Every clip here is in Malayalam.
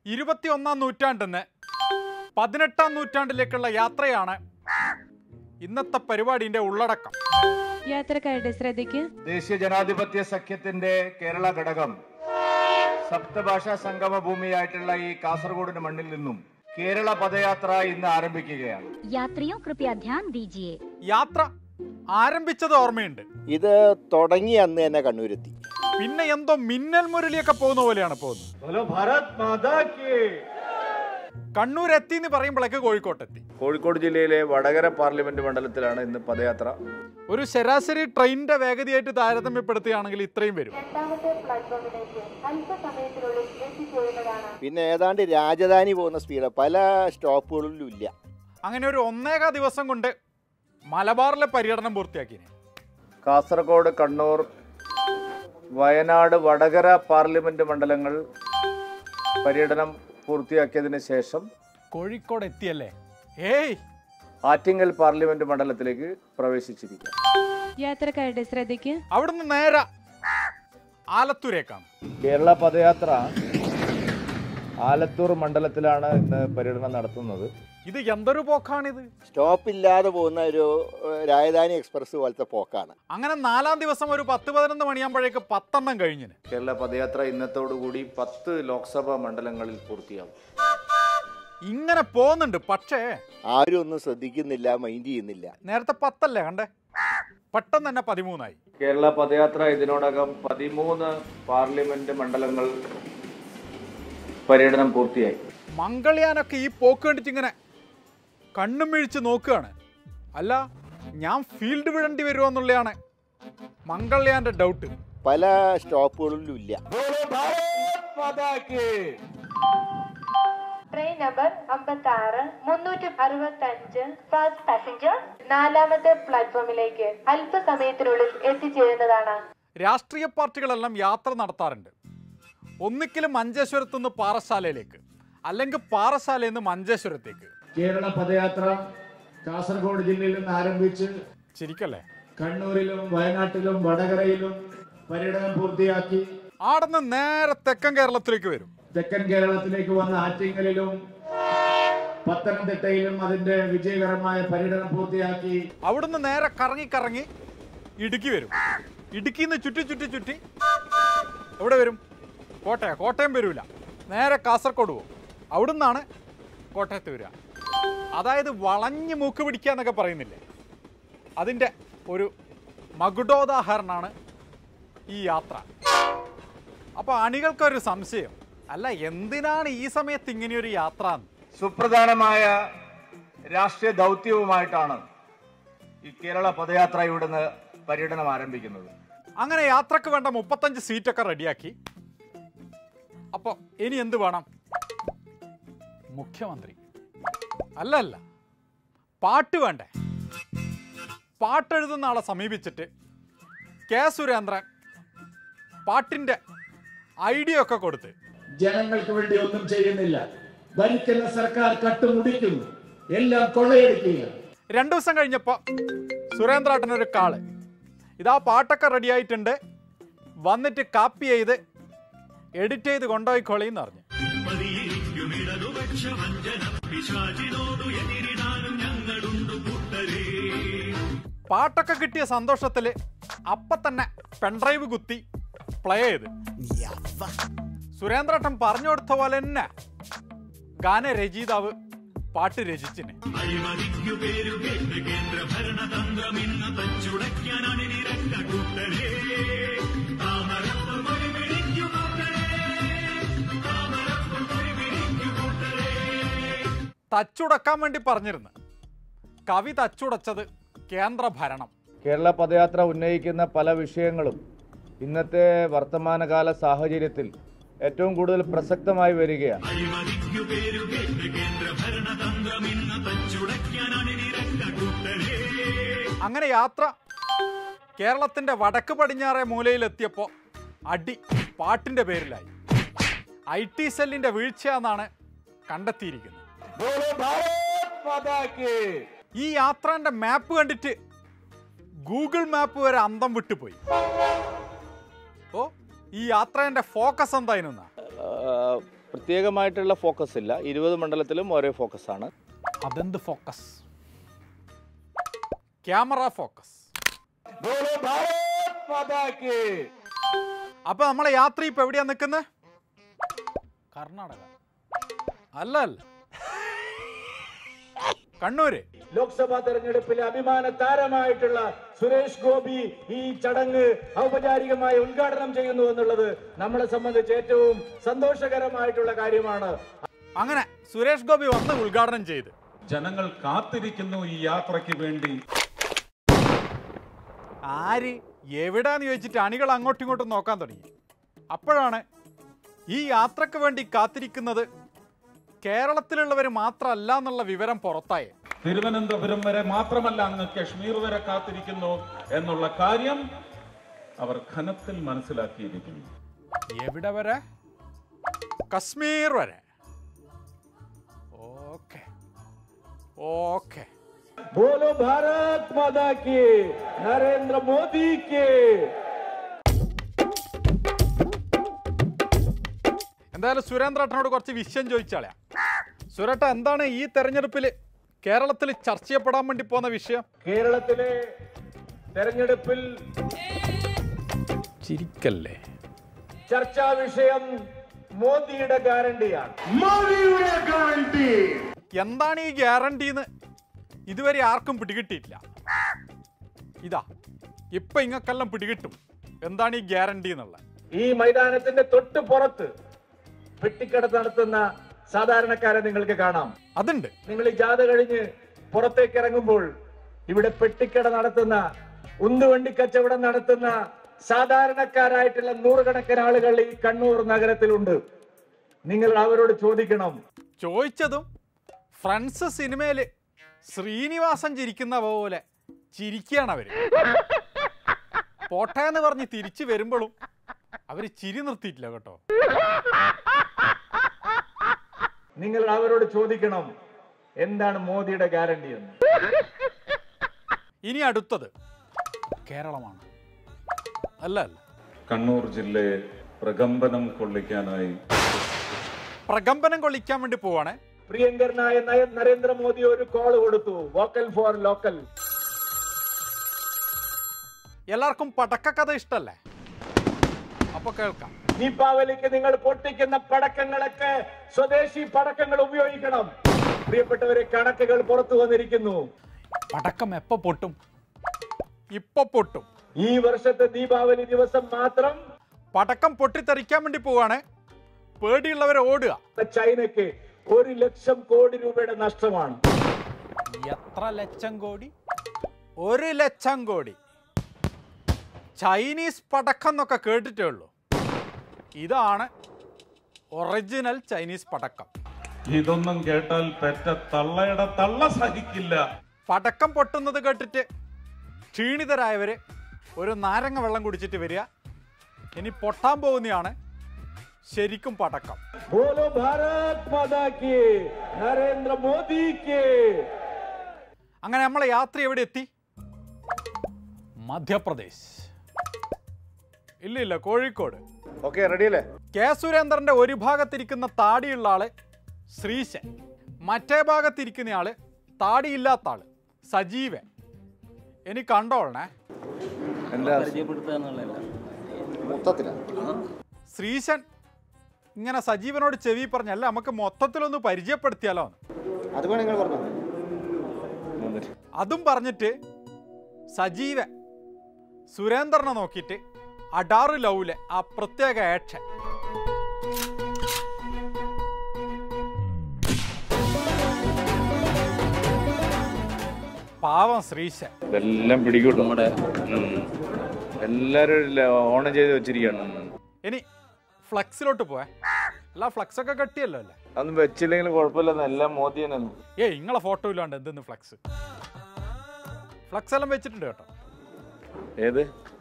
ഇരുപത്തിയൊന്നാം നൂറ്റാണ്ടിന്ന് പതിനെട്ടാം നൂറ്റാണ്ടിലേക്കുള്ള യാത്രയാണ് ഇന്നത്തെ പരിപാടിന്റെ ഉള്ളടക്കം യാത്രക്കാരുടെ ശ്രദ്ധയ്ക്ക് ദേശീയ ജനാധിപത്യ സഖ്യത്തിന്റെ കേരള ഘടകം സപ്തഭാഷാ സംഗമ ഭൂമിയായിട്ടുള്ള ഈ കാസർഗോഡിന്റെ മണ്ണിൽ നിന്നും കേരള പദയാത്ര ഇന്ന് ആരംഭിക്കുകയാണ് यात्रियों कृपया ध्यान दीजिए യാത്ര ആരംഭിച്ചത് ഓർമ്മയുണ്ട് ഇത് തുടങ്ങി അന്ന് തന്നെ കണ്ണൂരെത്തി പിന്നെ എന്തോ മിന്നൽ മുരളിയൊക്കെ പോകുന്ന പോലെയാണ് പോകുന്നത് ഹലോ ഭാരത് മാതാ കി കണ്ണൂർ എത്തി എന്ന് പറയുമ്പോഴേക്ക് കോഴിക്കോട്ടെത്തി കോഴിക്കോട് ജില്ലയിലെ വടകര പാർലമെന്റ് മണ്ഡലത്തിലാണ് ഇന്ന് പദയാത്ര ഒരു ശരാശരി ട്രെയിനിന്റെ വേഗതയായിട്ട് താരതമ്യപ്പെടുത്തുകയാണെങ്കിൽ ഇത്രയും വരും രണ്ടാമത്തെ പ്ലാറ്റ്ഫോമിലേക്ക് അല്പസമയത്തിനുള്ളിൽ എത്തിച്ചേരുന്നതാണ് പിന്നെ ഏതാണ്ട് രാജധാനി പോകുന്ന സ്പീഡ് പല സ്റ്റോപ്പുകളിലും ഇല്ല അങ്ങനെ ഒരു ഒന്നേകാ ദിവസം കൊണ്ട് മലബാറിലെ പര്യടനം പൂർത്തിയാക്കിനെ കാസർഗോഡ് കണ്ണൂർ വയനാട് വടകര പാർലമെന്റ് മണ്ഡലങ്ങൾ പര്യടനം പൂർത്തിയാക്കിയതിന് ശേഷം കോഴിക്കോട് എത്തിയല്ലേ ഏയ് ആറ്റിങ്ങൽ പാർലമെന്റ് മണ്ഡലത്തിലേക്ക് പ്രവേശിച്ചിരിക്കുക യാത്രക്കാരുടെ ശ്രദ്ധയ്ക്ക് അവിടുന്ന് നേരെ ആലത്തൂരേക്കാണ് കേരള പദയാത്ര ആലത്തൂർ മണ്ഡലത്തിലാണ് ഇന്ന് പര്യടനം നടത്തുന്നത് ഇത് എന്തൊരു പോക്കാണിത് സ്റ്റോപ്പ് ഇല്ലാതെ പോകുന്ന ഒരു ഏഹ്, രാജധാനി എക്സ്പ്രസ് പോലത്തെ പോക്കാണ് അങ്ങനെ നാലാം ദിവസം ഒരു പത്ത് പതിനൊന്ന് മണിയാകുമ്പോഴേക്ക് പത്തെണ്ണം കഴിഞ്ഞിന് കേരള പദയാത്ര ഇന്നത്തോടുകൂടി പത്ത് ലോക്സഭാ മണ്ഡലങ്ങളിൽ പൂർത്തിയാവും ഇങ്ങനെ പോകുന്നുണ്ട് പക്ഷേ ആരും ഒന്നും ശ്രദ്ധിക്കുന്നില്ല മൈൻഡ് ചെയ്യുന്നില്ല നേരത്തെ പത്തല്ലേ കണ്ടേ പെട്ടെന്ന് തന്നെ പതിമൂന്നായി കേരള പദയാത്ര ഇതിനോടകം പതിമൂന്ന് പാർലമെന്റ് മണ്ഡലങ്ങൾ പര്യടനം പൂർത്തിയായി മംഗൾയാനൊക്കെ ഈ പോക്ക് കണ്ടിട്ട് ഇങ്ങനെ കണ്ണും വീഴ്ച നോക്കുകയാണ് അല്ല ഞാൻ ഫീൽഡ് വിടേണ്ടി വരുമോ എന്നുള്ളതാണ് മംഗൾയാന്റെ ഡൗട്ട് പല സ്റ്റോപ്പുകളിലും ഇല്ല ട്രെയിൻ നമ്പർ അമ്പത്തി ആറ് മുന്നൂറ്റി അറുപത്തി അഞ്ച് ഫാസ്റ്റ് പാസഞ്ചർ നാലാമത്തെ പ്ലാറ്റ്ഫോമിലേക്ക് അല്പസമയത്തിനുള്ളിൽ എത്തിച്ചേരുന്നതാണ് രാഷ്ട്രീയ പാർട്ടികളെല്ലാം യാത്ര നടത്താറുണ്ട് ഒന്നിക്കലും മഞ്ചേശ്വരത്ത് നിന്ന് പാറശാലയിലേക്ക് അല്ലെങ്കിൽ പാറശാലയിൽ നിന്ന് മഞ്ചേശ്വരത്തേക്ക് കേരള പദയാത്ര കാസർഗോഡ് ജില്ലയിൽ നിന്ന് ആരംഭിച്ച് ശരിക്കല്ലേ കണ്ണൂരിലും വയനാട്ടിലും വടകരയിലും പര്യടനം പൂർത്തിയാക്കി ആടുന്ന് നേരെ തെക്കൻ കേരളത്തിലേക്ക് വരും തെക്കൻ കേരളത്തിലേക്ക് വന്ന ആറ്റിങ്ങലിലും പത്തനംതിട്ടയിലും അതിന്റെ വിജയകരമായ പര്യടനം പൂർത്തിയാക്കി അവിടുന്ന് നേരെ കറങ്ങി കറങ്ങി ഇടുക്കി വരും ഇടുക്കിയിൽ നിന്ന് ചുറ്റി ചുറ്റി ചുറ്റി എവിടെ വരും കോട്ടയം കോട്ടയം വരൂല നേരെ കാസർഗോഡ് പോകും അവിടുന്നാണ് കോട്ടയത്ത് വരിക അതായത് വളഞ്ഞ് മൂക്ക് പിടിക്കുക എന്നൊക്കെ പറയുന്നില്ലേ അതിൻ്റെ ഒരു മകുടോദാഹരണമാണ് ഈ യാത്ര അപ്പോൾ അണികൾക്കൊരു സംശയം അല്ല എന്തിനാണ് ഈ സമയത്ത് ഇങ്ങനെയൊരു യാത്ര എന്ന് സുപ്രധാനമായ രാഷ്ട്രീയ ദൗത്യവുമായിട്ടാണ് ഈ കേരള പദയാത്ര ഇവിടുന്ന് പര്യടനം ആരംഭിക്കുന്നത് അങ്ങനെ യാത്രക്ക് വേണ്ട മുപ്പത്തഞ്ച് സീറ്റൊക്കെ റെഡിയാക്കി അപ്പോൾ ഇനി എന്ത് വേണം മുഖ്യമന്ത്രി അല്ല അല്ല പാട്ട് വേണ്ടേ പാട്ടെഴുതുന്ന ആളെ സമീപിച്ചിട്ട് കെ സുരേന്ദ്രൻ പാട്ടിൻ്റെ ഐഡിയ ഒക്കെ കൊടുത്ത് ജനങ്ങൾക്ക് വേണ്ടി ഒന്നും ചെയ്യുന്നില്ല ഭരിക്കുന്ന സർക്കാർ കട്ടുമുടിക്കുന്നു എല്ലാം കൊള്ളയടിക്കുക രണ്ടു ദിവസം കഴിഞ്ഞപ്പോൾ സുരേന്ദ്രേട്ടനൊരു കാള് ഇതാ പാട്ടൊക്കെ റെഡി ആയിട്ടുണ്ട് വന്നിട്ട് കാപ്പി ചെയ്ത് എഡിറ്റ് ചെയ്ത് കൊണ്ടുപോയിക്കോളിന്ന് പറഞ്ഞു പാട്ടൊക്കെ കിട്ടിയ സന്തോഷത്തിൽ അപ്പൊ തന്നെ പെൺഡ്രൈവ് കുത്തി പ്ലേ ചെയ്ത് സുരേന്ദ്രേട്ടൻ പറഞ്ഞു കൊടുത്ത പോലെ തന്നെ ഗാനരചയിതാവ് പാട്ട് രചിച്ചിന് തച്ചുടക്കാൻ വേണ്ടി പറഞ്ഞിരുന്നു കവി തച്ചുടച്ചത് കേന്ദ്ര ഭരണം കേരള പദയാത്ര ഉന്നയിക്കുന്ന പല വിഷയങ്ങളും ഇന്നത്തെ വർത്തമാനകാല സാഹചര്യത്തിൽ ഏറ്റവും കൂടുതൽ പ്രസക്തമായി വരികയാണ് അങ്ങനെ യാത്ര കേരളത്തിന്റെ വടക്ക് പടിഞ്ഞാറേ മൂലയിലെത്തിയപ്പോൾ അടി പാട്ടിന്റെ പേരിലായി ഐ ടി സെല്ലിന്റെ വീഴ്ചയെന്നാണ് കണ്ടെത്തിയിരിക്കുന്നത് ഈ യാത്രന്റെ മാപ്പ് കണ്ടിട്ട് ഗൂഗിൾ മാപ്പ് വരെ അന്തം വിട്ടുപോയി ഓ ഈ യാത്രേന്റെ ഫോക്കസ് എന്തായിരുന്നു ഏഹ്, പ്രത്യേകമായിട്ടുള്ള ഫോക്കസ് ഇല്ല ഇരുപത് മണ്ഡലത്തിലും ഒരേ ഫോക്കസ് ആണ് അതെന്ത് ഫോക്കസ് ക്യാമറ ഫോക്കസ് ബോലോ ഭാരത് മാതാ കി അപ്പൊ നമ്മളെ യാത്ര ഇപ്പൊ എവിടെയാ നിൽക്കുന്നത് കർണാടക അല്ല അല്ല കണ്ണൂര് ലോക്സഭാ തെരഞ്ഞെടുപ്പിലെ അഭിമാന താരമായിട്ടുള്ള സുരേഷ് ഗോപി ഈ ചടങ്ങ് ഔപചാരികമായി ഉദ്ഘാടനം ചെയ്യുന്നു എന്നുള്ളത് നമ്മളെ സംബന്ധിച്ച് ഏറ്റവും സന്തോഷകരമായിട്ടുള്ള കാര്യമാണ് അങ്ങനെ സുരേഷ് ഗോപി വന്ന് ഉദ്ഘാടനം ചെയ്ത് ജനങ്ങൾ കാത്തിരിക്കുന്നു ഈ യാത്രയ്ക്ക് വേണ്ടി ആര് എവിടാന്ന് ചോദിച്ചിട്ട് അണികൾ അങ്ങോട്ടും ഇങ്ങോട്ടും നോക്കാൻ തുടങ്ങി അപ്പോഴാണ് ഈ യാത്രക്ക് വേണ്ടി കാത്തിരിക്കുന്നത് കേരളത്തിലുള്ളവർ മാത്രമല്ല എന്നുള്ള വിവരം പുറത്തായേ തിരുവനന്തപുരം വരെ മാത്രമല്ല അങ്ങ് കശ്മീർ വരെ കാത്തിരിക്കുന്നു എന്നുള്ള കാര്യം അവർ ഘനത്തിൽ മനസ്സിലാക്കിയിരിക്കുന്നു എവിടെ വരെ കശ്മീർ വരെ ഓക്കെ ഓക്കെ ബോലോ ഭാരത് മാതാ കി നരേന്ദ്ര മോദി കി എന്തായാലും സുരേന്ദ്രേട്ടനോട് കുറച്ച് വിഷയം ചോദിച്ചാളയാ സുരേട്ട എന്താണ് ഈ തെരഞ്ഞെടുപ്പിൽ കേരളത്തിൽ ചർച്ച ചെയ്യപ്പെടാൻ വേണ്ടി പോകുന്ന വിഷയം കേരളത്തിലെ തെരഞ്ഞെടുപ്പിൽ ചിരിക്കല്ലേ ചർച്ചാ വിഷയം മോദിയുടെ ഗ്യാരണ്ടിയാണ് മോദിയുടെ ഗ്യാരണ്ടി എന്താണ് ഈ ഗ്യാരണ്ടിന്ന് ഇതുവരെ ആർക്കും പിടികിട്ടിയിട്ടില്ല ഇതാ ഇപ്പൊ ഇങ്ങക്കെല്ലാം പിടികിട്ടും എന്താണ് ഈ ഗ്യാരണ്ടി എന്നുള്ളത് ഈ മൈതാനത്തിന്റെ തൊട്ട് പുറത്ത് പെട്ടിക്കട നടത്തുന്ന സാധാരണക്കാരെ നിങ്ങൾക്ക് കാണാം അതുണ്ട് നിങ്ങൾ ഈ ജാഥ കഴിഞ്ഞ് പുറത്തേക്ക് ഇറങ്ങുമ്പോൾ ഇവിടെ പെട്ടിക്കട നടത്തുന്ന ഉന്തുവണ്ടി കച്ചവടം നടത്തുന്ന സാധാരണക്കാരായിട്ടുള്ള നൂറുകണക്കിന് ആളുകൾ ഈ കണ്ണൂർ നഗരത്തിലുണ്ട് നിങ്ങൾ അവരോട് ചോദിക്കണം ചോദിച്ചതും ഫ്രണ്ട്സ് സിനിമയില് ശ്രീനിവാസൻ ചിരിക്കുന്ന പോലെ ചിരിക്കുകയാണ് അവര് പോട്ടെ എന്ന് പറഞ്ഞ് തിരിച്ചു വരുമ്പോഴും അവര് ചിരി നിർത്തിയിട്ടില്ല കേട്ടോ നിങ്ങൾ അവരോട് ചോദിക്കണം എന്താണ് മോദിയുടെ ഗ്യാരണ്ടി എന്ന് ഇനി അടുത്തത് കേരളമാണ് അല്ല അല്ല കണ്ണൂർ ജില്ലയെ പ്രകമ്പനം കൊള്ളിക്കാനായി പ്രകമ്പനം കൊള്ളിക്കാൻ വേണ്ടി പോവാണ് പ്രിയങ്കരനായ നയ- നരേന്ദ്രമോദി ഒരു കോൾ കൊടുത്തു വോക്കൽ ഫോർ ലോക്കൽ എല്ലാവർക്കും പടക്കക്കഥ ഇഷ്ടല്ലേ അപ്പൊ കേൾക്കാം ദീപാവലിക്ക് നിങ്ങൾ പൊട്ടിക്കുന്ന പടക്കങ്ങളൊക്കെ സ്വദേശി പടക്കങ്ങൾ ഉപയോഗിക്കണം പ്രിയപ്പെട്ടവരെ കണക്കുകൾ പുറത്തു വന്നിരിക്കുന്നു പടക്കം എപ്പോ പൊട്ടും ഇപ്പൊ പൊട്ടും ഈ വർഷത്തെ ദീപാവലി ദിവസം മാത്രം പടക്കം പൊട്ടിത്തെറിക്കാൻ വേണ്ടി പോവാണ് പേടിയുള്ളവരെ ഓടുക ചൈനയ്ക്ക് ഒരു ലക്ഷം കോടി രൂപയുടെ നഷ്ടമാണ് എത്ര ലക്ഷം കോടി ഒരു ലക്ഷം കോടി ചൈനീസ് പടക്കം എന്നൊക്കെ കേട്ടിട്ടേ ഉള്ളൂ ഇതാണ് ഒറിജിനൽ ചൈനീസ് പടക്കം ഇതൊന്നും കേട്ടാൽ പെറ്റ തള്ളയുടെ തള്ള സഹിക്കില്ല പടക്കം പൊട്ടുന്നത് കേട്ടിട്ട് ക്ഷീണിതരായവര് ഒരു നാരങ്ങ വെള്ളം കുടിച്ചിട്ട് വരിക ഇനി പൊട്ടാൻ പോകുന്നതാണ് ശരിക്കും പടക്കം ബോലോ ഭാരത് മാതാ കി നരേന്ദ്ര മോദി കി അങ്ങനെ നമ്മളെ യാത്ര എവിടെ എത്തി മധ്യപ്രദേശ് ഇല്ല ഇല്ല കോഴിക്കോട് ഓക്കെ റെഡി അല്ലേ കെ സുരേന്ദ്രന്റെ ഒരു ഭാഗത്തിരിക്കുന്ന താടിയുള്ള ആള് ശ്രീശൻ മറ്റേ ഭാഗത്തിരിക്കുന്ന ആള് താടിയില്ലാത്ത ആള് സജീവൻ ഇനി കണ്ടോളണേ മൊത്തത്തിലാണ് ശ്രീശൻ ഇങ്ങനെ സജീവനോട് ചെവി പറഞ്ഞല്ല നമുക്ക് മൊത്തത്തിലൊന്ന് പരിചയപ്പെടുത്തിയാലോ എന്ന്. അത് വേണം നിങ്ങൾ പറഞ്ഞു അതും പറഞ്ഞിട്ട് സജീവൻ സുരേന്ദ്രനെ നോക്കിയിട്ട് അഡാറ് ലൗലെ ആ പ്രത്യേക ആക്ഷൻ പാവം ശ്രീശൻ ഇതെല്ലാം പിടികൂട്ടും നമ്മുടെ എല്ലാരും ഓണം ചെയ്ത് വെച്ചിരിക്കുകയാണ് ഇനി ഫ്ലക്സിലോട്ട് പോയെ അല്ല ഫ്ലക്സ് ഒക്കെ കെട്ടിയല്ലോ അല്ലേ അതൊന്നും വെച്ചില്ലെങ്കിലും കുഴപ്പമില്ലെന്ന് എല്ലാം മോദി തന്നെ ഏയ് നിങ്ങളെ ഫോട്ടോ ഇല്ലാണ്ട് എന്തെന്ന് ഫ്ലക്സ് ഫ്ലക്സ് എല്ലാം വെച്ചിട്ടുണ്ട് കേട്ടോ ഏത്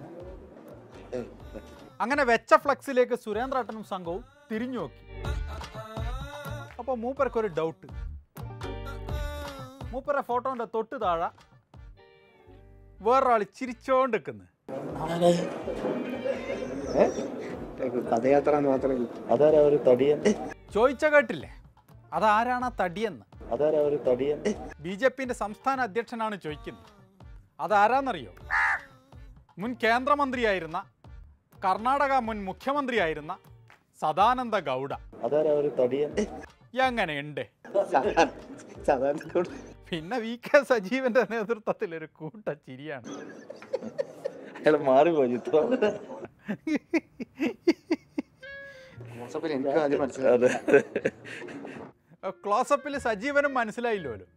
അങ്ങനെ വെച്ച ഫ്ലക്സിലേക്ക് സുരേന്ദ്രേട്ടനും സംഘവും തിരിഞ്ഞു നോക്കി അപ്പൊ മൂപ്പർക്ക് ഒരു ഡൗട്ട് മൂപ്പരെ ഫോട്ടോന്റെ തൊട്ട് താഴെ വേറൊരാൾ ചിരിച്ചോണ്ട് നിൽക്കുന്നു പദയാത്ര എന്ന് മാത്രമേ അതാരാ ഒരു തടിയൻ ചോദിച്ച കേട്ടില്ലേ അതാരാണ് ആ തടിയെന്ന് അതാരാ ഒരു തടിയൻ ബി ജെ പിന്റെ സംസ്ഥാന അധ്യക്ഷനാണ് ചോദിക്കുന്നത് അതാരാന്നറിയോ മുൻ കേന്ദ്രമന്ത്രിയായിരുന്ന കർണാടക മുൻ മുഖ്യമന്ത്രിയായിരുന്ന സദാനന്ദ ഗൗഡ അതാരാ ഒരു തടിയൻ എങ്ങനെയുണ്ട് സാധാരണ പിന്നെ വി കെ സജീവന്റെ നേതൃത്വത്തിൽ ഒരു കൂട്ട ചിരിയാണ് അയാൾ മാറിപ്പോയി ചിത്രം അതെ ക്ലോസപ്പിൽ സജീവനും മനസ്സിലായില്ലോലും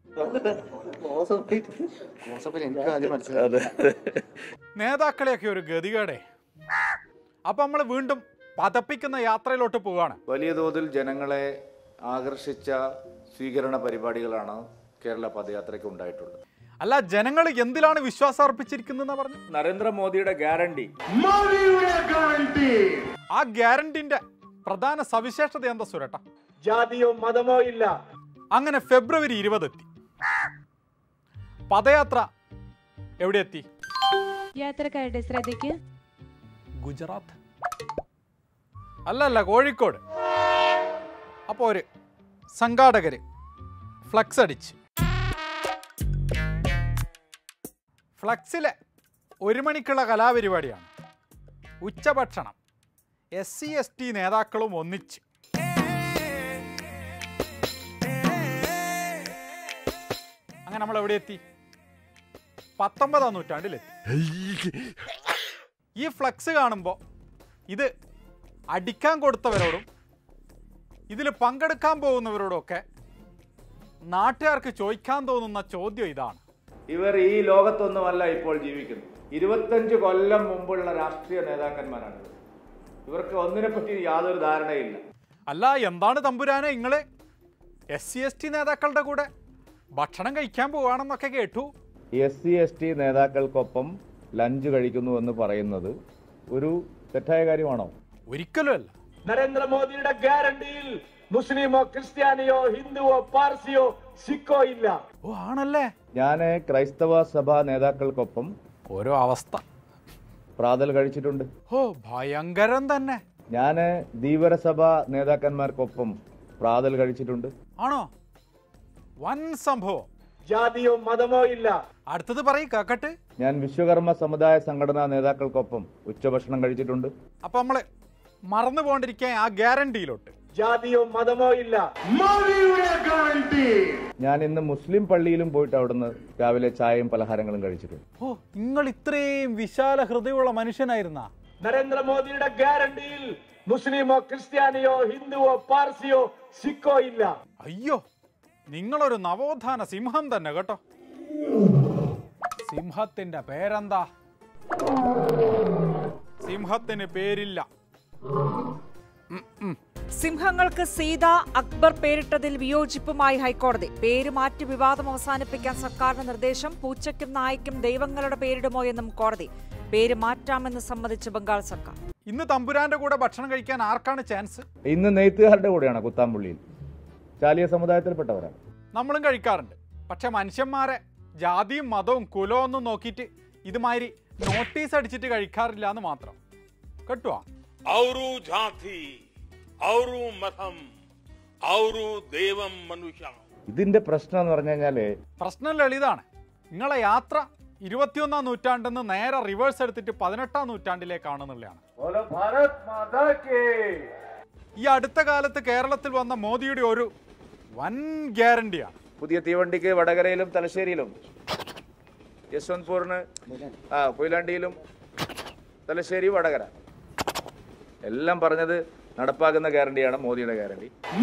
അതെ നേതാക്കളെയൊക്കെ ഒരു ഗതികേടെ അപ്പൊ നമ്മൾ വീണ്ടും പതപ്പിക്കുന്ന യാത്രയിലോട്ട് പോവാണ് വലിയ തോതിൽ ജനങ്ങളെ ആകർഷിച്ച സ്വീകരണ പരിപാടികളാണ് കേരള പദയാത്രയ്ക്ക് ഉണ്ടായിട്ടുള്ളത് അല്ല ജനങ്ങൾ എന്തിലാണ് വിശ്വാസം അർപ്പിച്ചിരിക്കുന്നതെന്ന് പറഞ്ഞു നരേന്ദ്രമോദിയുടെ ഗ്യാരണ്ടി ആ ഗ്യാരണ്ടിന്റെ പ്രധാന സവിശേഷത എന്താ സുരട്ട ജാതിയോ മതമോ ഇല്ല അങ്ങനെ ഫെബ്രുവരി ഇരുപത് എത്തി പദയാത്ര എവിടെ എത്തി യാത്രക്കാരുടെ ശ്രദ്ധയ്ക്ക് ഗുജറാത്ത് അല്ല അല്ല കോഴിക്കോട് അപ്പോൾ ഒരു സംഘാടകര് ഫ്ലക്സ് അടിച്ച് ഫ്ലക്സിലെ ഒരു മണിക്കുള്ള കലാപരിപാടിയാണ് ഉച്ചഭക്ഷണം എസ് സി എസ് ടി നേതാക്കളും ഒന്നിച്ച് അങ്ങനെ നമ്മൾ എവിടെ എത്തി പത്തൊമ്പതാം നൂറ്റാണ്ടിലെത്തി ഈ ഫ്ലക്സ് കാണുമ്പോൾ ഇത് അടിക്കാൻ കൊടുത്തവരോടും ഇതിൽ പങ്കെടുക്കാൻ പോകുന്നവരോടൊക്കെ നാട്ടുകാർക്ക് ചോദിക്കാൻ തോന്നുന്ന ചോദ്യം ഇതാണ് ഇവർ ഈ ലോകത്തൊന്നുമല്ല ഇപ്പോൾ ജീവിക്കുന്നത് ഇരുപത്തഞ്ച് കൊല്ലം മുമ്പുള്ള രാഷ്ട്രീയ നേതാക്കന്മാരാണ് ഇവർ. ഇവർക്ക് ഒന്നിനെ പറ്റി യാതൊരു ധാരണയില്ല അല്ല എന്താണ് തമ്പുരാനെ നിങ്ങൾ എസ് സി എസ് ടി നേതാക്കളുടെ കൂടെ ഭക്ഷണം കഴിക്കാൻ പോവാണെന്നൊക്കെ കേട്ടു എസ് സി എസ് ടി നേതാക്കൾക്കൊപ്പം ലഞ്ച് കഴിക്കുന്നു എന്ന് പറയുന്നത് ഒരു തെറ്റായ കാര്യമാണോ ഒരിക്കലും അല്ല നരേന്ദ്രമോദിയുടെ ഗ്യാരണ്ടിയിൽ മുസ്ലിമോ ക്രിസ്ത്യാനിയോ ഹിന്ദുവോ പാർസിയോ സിക്കോ ഇല്ല ഓ ആണല്ലേ ഞാൻ ക്രൈസ്തവ സഭാ നേതാക്കൾക്കൊപ്പം ഓരോ അവസ്ഥ പ്രാതൽ കഴിച്ചിട്ടുണ്ട് ഓ ഭയങ്കരം തന്നെ ഞാൻ ധീവരസഭ നേതാക്കന്മാർക്കൊപ്പം പ്രാതൽ കഴിച്ചിട്ടുണ്ട് ആണോ വൻ സംഭവം ജാതിയോ മതമോ ഇല്ല അടുത്തത് പറയും കേക്കട്ടെ ഞാൻ വിശ്വകർമ്മ സമുദായ സംഘടനാ നേതാക്കൾക്കൊപ്പം ഉച്ചഭക്ഷണം കഴിച്ചിട്ടുണ്ട് അപ്പൊ നമ്മള് മറന്നു പോണ്ടിരിക്കാൻ ആ ഗ്യാരണ്ടിയിലോട്ട് ജാതിയോ മതമോ ഇല്ല ഞാൻ ഇന്ന് മുസ്ലിം പള്ളിയിലും പോയിട്ട് അവിടുന്ന് രാവിലെ ചായയും പലഹാരങ്ങളും കഴിച്ചിട്ടുണ്ട് ഓ നിങ്ങൾ ഇത്രയും വിശാല ഹൃദയമുള്ള മനുഷ്യനായിരുന്ന നരേന്ദ്രമോദിയുടെ ഗ്യാരണ്ടിയിൽ മുസ്ലിമോ ക്രിസ്ത്യാനിയോ ഹിന്ദുവോ പാർസിയോ സിക്കോ ഇല്ല അയ്യോ നിങ്ങളൊരു നവോത്ഥാന സിംഹം തന്നെ കേട്ടോ സിംഹത്തിന്റെ പേരെന്താ സിംഹത്തിന് പേരില്ല സിംഹങ്ങൾക്ക് സീത അക്ബർ പേരിട്ടതിൽ വിയോജിപ്പുമായി ഹൈക്കോടതി പേര് മാറ്റി വിവാദം അവസാനിപ്പിക്കാൻ സർക്കാരിന്റെ നിർദ്ദേശം പൂച്ചയ്ക്കും നായ്ക്കും ദൈവങ്ങളുടെ പേരിടുമോ എന്നും കോടതി പേര് മാറ്റാമെന്ന് സമ്മതിച്ച് ബംഗാൾ സർക്കാർ ഇന്ന് തമ്പുരാന്റെ കൂടെ ഭക്ഷണം കഴിക്കാൻ ആർക്കാണ് ചാൻസ് ഇന്ന് നെയ്ത്തുകാരുടെ കൂടെയാണ് കുത്താമ്പുള്ളിയിൽ ചാലിയ സമുദായത്തിൽപ്പെട്ടവരാണ് നമ്മളും കഴിക്കാറുണ്ട് പക്ഷെ മനുഷ്യന്മാരെ ജാതിയും മതവും കുലവും ഒന്നും നോക്കിയിട്ട് ഇതുമാതിരി നോട്ടീസ് അടിച്ചിട്ട് കഴിക്കാറില്ല എന്ന് മാത്രം കേട്ടുവാ ఔరు జాతి ఔరు మతం ఔరు దేవం మనుష ഇതിന്റെ പ്രശ്നം എന്ന് പറഞ്ഞു കഴിഞ്ഞാല് പ്രശ്നം ലളിതാണ് നിങ്ങളെ യാത്ര ഇരുപത്തിയൊന്നാം നൂറ്റാണ്ടിൽ നിന്ന് നേരെ റിവേഴ്സ് എടുത്തിട്ട് പതിനെട്ടാം നൂറ്റാണ്ടിലേക്കാണെന്നുള്ളതാണ് ഈ അടുത്ത കാലത്ത് കേരളത്തിൽ വന്ന മോദിയുടെ ഒരു വൻ ഗ്യാരണ്ടിയാണ് പുതിയ തീവണ്ടിക്ക് വടകരയിലും തലശ്ശേരിയിലും യശ്വന്ത്പൂറിന് ആ കൊയിലാണ്ടിയിലും തലശ്ശേരി വടകര എല്ലാം പറഞ്ഞത് നടപ്പാക്കുന്ന ഗ്യാരണ്ടിയാണ് മോദിയുടെ ഗ്യാരണ്ടി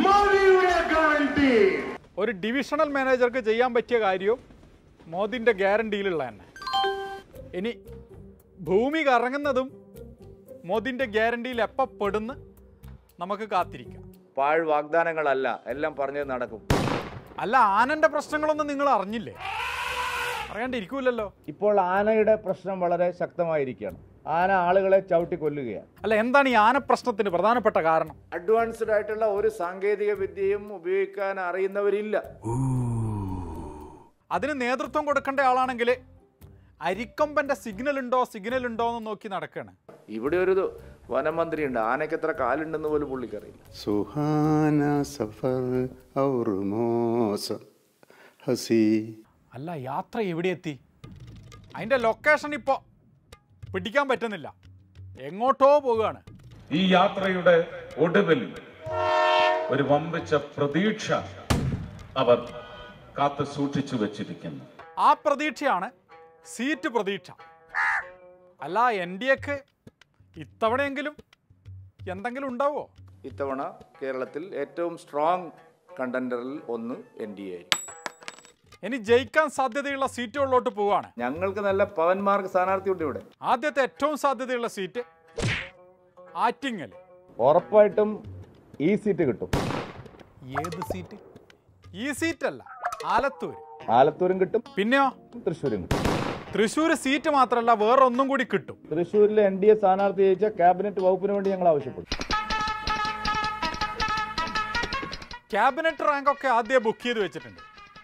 ഒരു ഡിവിഷണൽ മാനേജർക്ക് ചെയ്യാൻ പറ്റിയ കാര്യവും മോദിൻ്റെ ഗ്യാരണ്ടിയിലുള്ള തന്നെ ഇനി ഭൂമി കറങ്ങുന്നതും മോദിൻ്റെ ഗ്യാരണ്ടിയിൽ എപ്പോൾ പെടുന്ന് നമുക്ക് കാത്തിരിക്കാം പാഴ് വാഗ്ദാനങ്ങളല്ല എല്ലാം പറഞ്ഞത് നടക്കും അല്ല ആനന്റെ പ്രശ്നങ്ങളൊന്നും നിങ്ങൾ അറിഞ്ഞില്ലേ അറിയാണ്ടിരിക്കൂലല്ലോ ഇപ്പോൾ ആനയുടെ പ്രശ്നം വളരെ ശക്തമായിരിക്കുകയാണ് ആന ആളുകളെ ചവിട്ടി കൊല്ലുകയാണ് അല്ല എന്താണ് ഈ ആന പ്രശ്നത്തിന് പ്രധാനപ്പെട്ട കാരണം അഡ്വാൻസ്ഡ് ആയിട്ടുള്ള ഒരു സാങ്കേതിക വിദ്യയും ഉപയോഗിക്കാൻ അറിയുന്നവരില്ല അതിന് നേതൃത്വം കൊടുക്കേണ്ട ആളാണെങ്കിൽ അരിക്കൊമ്പന്റെ സിഗ്നൽ ഉണ്ടോ സിഗ്നൽ ഉണ്ടോ എന്ന് നോക്കി നടക്കുകയാണ് ഇവിടെ ഒരു വനമന്ത്രിയുണ്ട് ആനയ്ക്ക് എത്ര കാലുണ്ടെന്ന് പോലും പുള്ളിക്കറിയില്ല सुहाना सफर और मौसम हंसी അല്ല യാത്ര എവിടെ എത്തി അതിൻ്റെ ലൊക്കേഷൻ ഇപ്പോൾ പിടിക്കാൻ പറ്റുന്നില്ല എങ്ങോട്ടോ പോവുകയാണ് ഈ യാത്രയുടെ ഒടുവിൽ ഒരു വമ്പിച്ച പ്രതീക്ഷ അവർ കാത്തു സൂക്ഷിച്ചു വെച്ചിരിക്കുന്നു ആ പ്രതീക്ഷയാണ് സീറ്റ് പ്രതീക്ഷ അല്ല എൻ ഡി എക്ക് ഇത്തവണയെങ്കിലും എന്തെങ്കിലും ഉണ്ടാവോ ഇത്തവണ കേരളത്തിൽ ഏറ്റവും സ്ട്രോങ് കണ്ടന്ററിൽ ഒന്ന് എൻ ഡി എ ഇനി ജയിക്കാൻ സാധ്യതയുള്ള സീറ്റുകളിലോട്ട് പോവുകയാണ് ഞങ്ങൾക്ക് നല്ല പവന്മാർക്ക് സ്ഥാനാർത്ഥിയുണ്ട് ഇവിടെ ആദ്യത്തെ ഏറ്റവും സാധ്യതയുള്ള സീറ്റ് ആറ്റിങ്ങൽ ഉറപ്പായിട്ടും ഈ സീറ്റ് കിട്ടും ഏത് സീറ്റ് ഈ സീറ്റല്ല ആലത്തൂർ ആലത്തൂരും കിട്ടും പിന്നെയോ തൃശ്ശൂരും കിട്ടും തൃശ്ശൂർ സീറ്റ് മാത്രമല്ല വേറെ ഒന്നും കൂടി കിട്ടും തൃശ്ശൂരിലെ എൻ ഡി എ സ്ഥാനാർത്ഥി ജയിച്ച ക്യാബിനറ്റ് വകുപ്പിന് വേണ്ടി ഞങ്ങൾ ആവശ്യപ്പെടും ക്യാബിനറ്റ് റാങ്ക് ഒക്കെ ആദ്യം ബുക്ക് ചെയ്ത് വെച്ചിട്ടുണ്ട്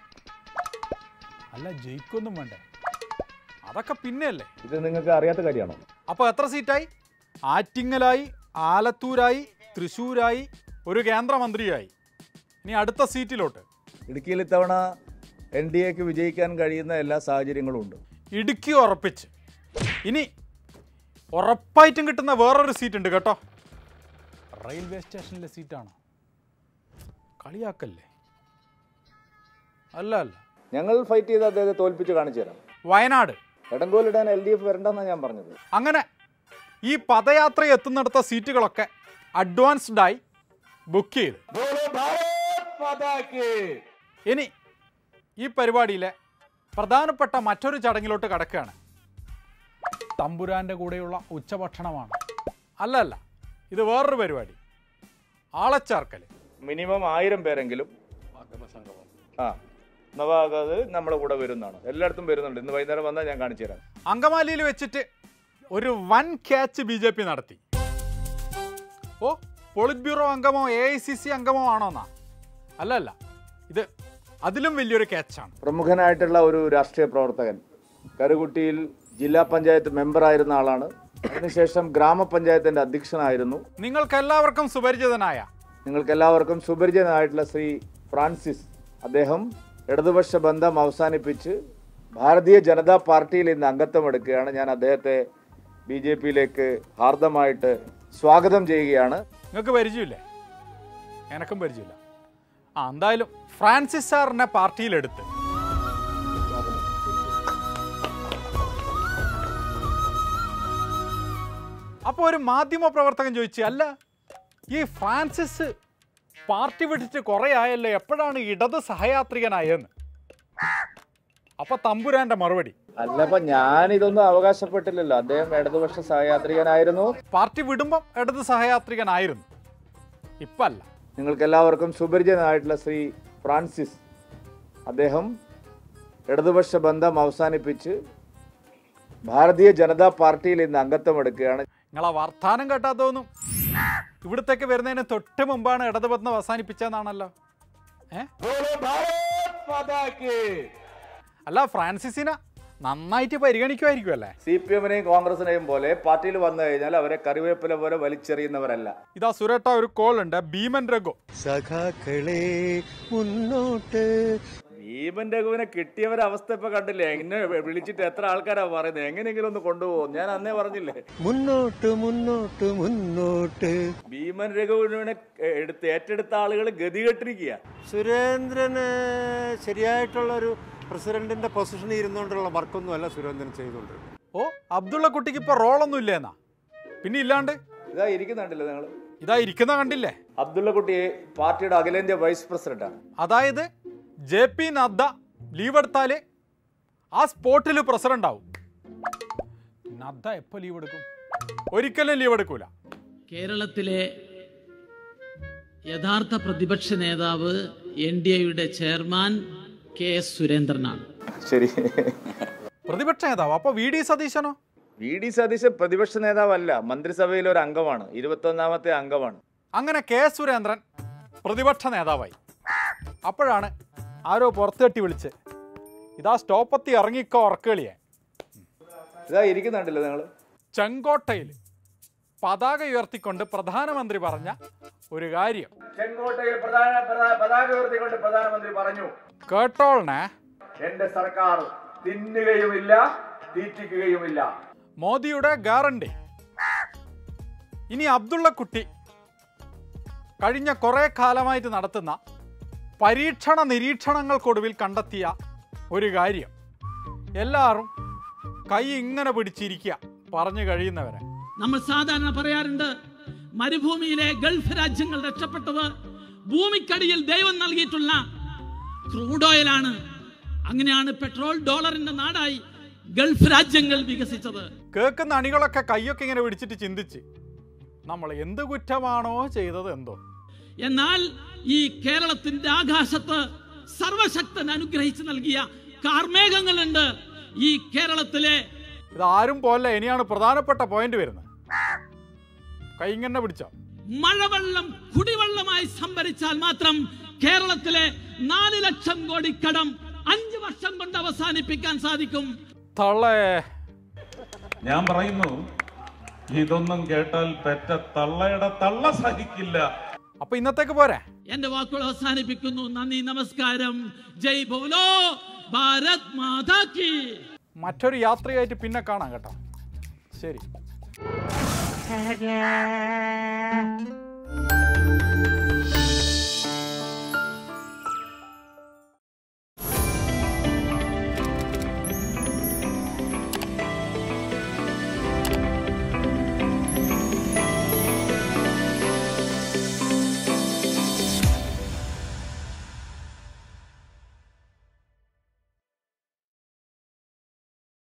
അല്ല ജയിക്കൊന്നും വേണ്ടേ അതൊക്കെ പിന്നെയല്ലേ ഇത് നിങ്ങൾക്ക് അറിയാത്ത കാര്യമാണോ അപ്പോൾ എത്ര സീറ്റായി ആറ്റിങ്ങലായി ആലത്തൂരായി തൃശ്ശൂരായി ഒരു കേന്ദ്രമന്ത്രിയായി ഇനി അടുത്ത സീറ്റിലോട്ട് ഇടുക്കിയിൽ ഇത്തവണ എൻ ഡി എക്ക് വിജയിക്കാൻ കഴിയുന്ന എല്ലാ സാഹചര്യങ്ങളും ഉണ്ട് ഇടുക്കി ഉറപ്പിച്ച് ഇനി ഉറപ്പായിട്ടും കിട്ടുന്ന വേറൊരു സീറ്റ് ഉണ്ട് കേട്ടോ റെയിൽവേ സ്റ്റേഷനിലെ സീറ്റാണോ കളിയാക്കല്ലേ അല്ല അല്ല ഞങ്ങൾ ഫൈറ്റ് ചെയ്ത് അദ്ദേഹത്തെ തോൽപ്പിച്ച് കാണിച്ചു തരാം വയനാട് എടങ്കോലിടാൻ എൽ ഡി എഫ് വരണ്ടെന്നാണ് ഞാൻ പറഞ്ഞത് അങ്ങനെ ഈ പദയാത്ര എത്തുന്നിടത്ത സീറ്റുകളൊക്കെ അഡ്വാൻസ്ഡായി ബുക്ക് ചെയ്ത് ഇനി ഈ പരിപാടിയിലെ പ്രധാനപ്പെട്ട മറ്റൊരു ചടങ്ങിലോട്ട് കടക്കുകയാണ് തമ്പുരാൻ്റെ കൂടെയുള്ള ഉച്ചഭക്ഷണമാണ് അല്ല അല്ല ഇത് വേറൊരു പരിപാടി ആളച്ചാർക്കൽ മിനിമം ആയിരം പേരെങ്കിലും ആ നവാഗത് നമ്മുടെ കൂടെ വരുന്നതാണ് എല്ലായിടത്തും വരുന്നുണ്ട് ഇന്ന് വൈകുന്നേരം വന്നാൽ ഞാൻ കാണിച്ചു തരാം അങ്കമാലിയിൽ വെച്ചിട്ട് ഒരു വൻ ക്യാച്ച് ബി ജെ പി നടത്തി ഓ പോളിറ്റ് ബ്യൂറോ അംഗമോ എ ഐ സി സി അംഗമോ ആണോന്നാ അല്ല അല്ല ഇത് അതിലും വലിയൊരു ക്യാച്ചാണ് പ്രമുഖനായിട്ടുള്ള ഒരു രാഷ്ട്രീയ പ്രവർത്തകൻ കരുകുട്ടിയിൽ ജില്ലാ പഞ്ചായത്ത് മെമ്പറായിരുന്ന ആളാണ് അതിനുശേഷം ഗ്രാമപഞ്ചായത്തിന്റെ അധ്യക്ഷനായിരുന്നു നിങ്ങൾക്ക് എല്ലാവർക്കും സുപരിചിതനായ നിങ്ങൾക്ക് എല്ലാവർക്കും സുപരിചിതനായിട്ടുള്ള ശ്രീ ഫ്രാൻസിസ് അദ്ദേഹം ഇടതുപക്ഷ ബന്ധം അവസാനിപ്പിച്ച് ഭാരതീയ ജനതാ പാർട്ടിയിൽ ഇന്ന് അംഗത്വം എടുക്കുകയാണ് ഞാൻ അദ്ദേഹത്തെ ബി ജെ പിയിലേക്ക് ഹാർദമായിട്ട് സ്വാഗതം ചെയ്യുകയാണ് നിങ്ങൾക്ക് പരിചയമില്ലേ എനക്കും പരിചയമില്ല ആ എന്തായാലും ഫ്രാൻസിസ് സാറിനെ പാർട്ടിയിലെടുത്ത് അപ്പോൾ ഒരു മാധ്യമ പ്രവർത്തകൻ ചോദിച്ചു അല്ല ഈ ഫ്രാൻസിസ് പാർട്ടി വിട്ടിട്ട് കുറേ ആയല്ലോ എപ്പോഴാണ് ഇടത് സഹയാത്രികനായെന്ന് അപ്പൊ തമ്പുരാന്റെ മറുപടി അല്ലപ്പോ ഞാൻ ഇതൊന്നും അവകാശപ്പെട്ടില്ലല്ലോ അദ്ദേഹം ഇടതുപക്ഷ സഹയാത്രികനായിരുന്നു പാർട്ടി വിടുമ്പം ഇടത് സഹയാത്രികനായിരുന്നു ഇപ്പല്ല നിങ്ങൾക്ക് എല്ലാവർക്കും സുപരിചിതനായിട്ടുള്ള ശ്രീ ഫ്രാൻസിസ് അദ്ദേഹം ഇടതുപക്ഷ ബന്ധം അവസാനിപ്പിച്ച് ഭാരതീയ ജനതാ പാർട്ടിയിൽ ഇന്ന് അംഗത്വം എടുക്കുകയാണ് നിങ്ങളെ വർത്താനം കേട്ടാത്തോന്നും ഇവിടത്തേക്ക് വരുന്നതിന് തൊട്ട് മുമ്പാണ് ഇടതുബന്ധം അവസാനിപ്പിച്ചതെന്നാണല്ലോ ഏ അല്ല ഫ്രാൻസിസിനെ നന്നായിട്ട് പരിഗണിക്കുമായിരിക്കും അല്ലേ സി പി എമ്മിനെയും കോൺഗ്രസിനെയും പോലെ പാർട്ടിയിൽ വന്നു കഴിഞ്ഞാൽ അവരെ കറിവേപ്പില പോലെ വലിച്ചെറിയുന്നവരല്ല ഇതാ സുരേട്ട ഒരു കോൾ ഉണ്ട് ഭീമൻ രഘു സഖാക്കളെ മുന്നോട്ട് ഭീമൻ രഘുവിനെ കിട്ടിയവരെ അവസ്ഥ ഇപ്പൊ കണ്ടില്ലേ എന്നെ വിളിച്ചിട്ട് എത്ര ആൾക്കാരാ പറയുന്നത് എങ്ങനെയെങ്കിലും ഒന്ന് കൊണ്ടുപോകും ഞാൻ അന്നേ പറഞ്ഞില്ലേ മുന്നോട്ട് മുന്നോട്ട് മുന്നോട്ട് ഭീമൻ രഘുവിനെ എടുത്ത് ഏറ്റെടുത്ത ആളുകൾ ഗതികെട്ടിരിക്കുക സുരേന്ദ്രന് ശരിയായിട്ടുള്ള ഒരു പ്രസിഡന്റിന്റെ പൊസിഷനിൽ ഇരുന്നുകൊണ്ടുള്ള വർക്കൊന്നും അല്ല സുരേന്ദ്രൻ ചെയ്തുകൊണ്ടിരുന്നത് ഓ അബ്ദുള്ള കുട്ടിക്ക് ഇപ്പൊ റോളൊന്നും ഇല്ലേന്നാ പിന്നെ ഇല്ലാണ്ട് ഇതാ ഇരിക്കുന്നുണ്ടല്ലോ നിങ്ങൾ ഇതാ ഇരിക്കുന്ന കണ്ടില്ലേ അബ്ദുള്ള കുട്ടി പാർട്ടിയുടെ അഖിലേന്ത്യാ വൈസ് പ്രസിഡന്റാണ് അതായത് ജെ പി നദ്ദ ലീവ് എടുത്താല് ആ സ്പോട്ടിൽ പ്രസിഡന്റ് ആവും നദ്ദ എപ്പോ ലീവ് എടുക്കും ഒരിക്കലും ലീവ് എടുക്കൂല കേരളത്തിലെ യഥാർത്ഥ പ്രതിപക്ഷ നേതാവ് എൻ ഡി എയുടെ ചെയർമാൻ കെ എസ് സുരേന്ദ്രനാണ് ശരി പ്രതിപക്ഷ നേതാവ് അപ്പൊ വി ഡി സതീശനോ വി ഡി സതീശൻ പ്രതിപക്ഷ നേതാവല്ല മന്ത്രിസഭയിലെ ഒരു അംഗമാണ് ഇരുപത്തൊന്നാമത്തെ അംഗമാണ് അങ്ങനെ കെ സുരേന്ദ്രൻ പ്രതിപക്ഷ നേതാവായി അപ്പോഴാണ് ആരോ പുറത്തുകെട്ടി വിളിച്ച് ഇതാ സ്റ്റോപ്പത്തി ഇറങ്ങിക്കോ ഉറക്കളിയെ ഇതാ ഇരിക്കുന്നുണ്ടല്ലോ നിങ്ങൾ ചെങ്കോട്ടയിൽ പതാക ഉയർത്തിക്കൊണ്ട് പ്രധാനമന്ത്രി പറഞ്ഞ ഒരു കാര്യം ചെങ്കോട്ടയിൽ പ്രധാന പ്രധാ- പതാക ഉയർത്തിക്കൊണ്ട് പ്രധാനമന്ത്രി പറഞ്ഞു കേട്ടോളണേ എന്റെ സർക്കാർ തിന്നുകയുമില്ല തീറ്റിക്കുകയുമില്ല മോദിയുടെ ഗ്യാരണ്ടി ഇനി അബ്ദുള്ള കുട്ടി കഴിഞ്ഞ കുറേ കാലമായിട്ട് നടത്തുന്ന പരീക്ഷണ നിരീക്ഷണങ്ങൾക്കൊടുവിൽ കണ്ടെത്തിയ ഒരു കാര്യം എല്ലാവരും കൈ ഇങ്ങനെ പിടിച്ചിരിക്കുക പറഞ്ഞു കഴിയുന്നവരെ നമ്മൾ സാധാരണ പറയാറുണ്ട് മരുഭൂമിയിലെ ഗൾഫ് രാജ്യങ്ങൾ രക്ഷപ്പെട്ടത് ഭൂമിക്കടിയിൽ ദൈവം നൽകിയിട്ടുള്ള ക്രൂഡ് ഓയിലാണ് അങ്ങനെയാണ് പെട്രോൾ ഡോളറിന്റെ നാടായി ഗൾഫ് രാജ്യങ്ങൾ വികസിച്ചത് കേൾക്കുന്ന അണികളൊക്കെ കൈയൊക്കെ ഇങ്ങനെ പിടിച്ചിട്ട് ചിന്തിച്ച് നമ്മൾ എന്ത് കുറ്റമാണോ ചെയ്തത് എന്തോ എന്നാൽ ഈ കേരളത്തിന്റെ ആകാശത്ത് സർവശക്തൻ അനുഗ്രഹിച്ച് നൽകിയ കാർമേഘങ്ങളുണ്ട് ഈ കേരളത്തിലെ ഇതാരും പോലെ ഇനിയാണ് പ്രധാനപ്പെട്ട പോയിന്റ് വരുന്നത് കൈ ഇങ്ങനെ പിടിച്ചോ മഴവെള്ളം കുടിവെള്ളമായി സംഭരിച്ചാൽ മാത്രം കേരളത്തിലെ നാല് ലക്ഷം കോടി കടം അഞ്ച് വർഷം കൊണ്ട് അവസാനിപ്പിക്കാൻ സാധിക്കും തള്ളേ ഞാൻ പറയുന്നു ഇതൊന്നും കേട്ടാൽ പെറ്റ തള്ളയുടെ തള്ള സഹിക്കില്ല അപ്പൊ ഇന്നത്തേക്ക് പോരെ എന്റെ വാക്കുകൾ അവസാനിപ്പിക്കുന്നു നന്ദി നമസ്കാരം ജയ് ബോലോ ഭാരത് മാതാ കി മറ്റൊരു യാത്രയായിട്ട് പിന്നെ കാണാം കേട്ടോ ശരി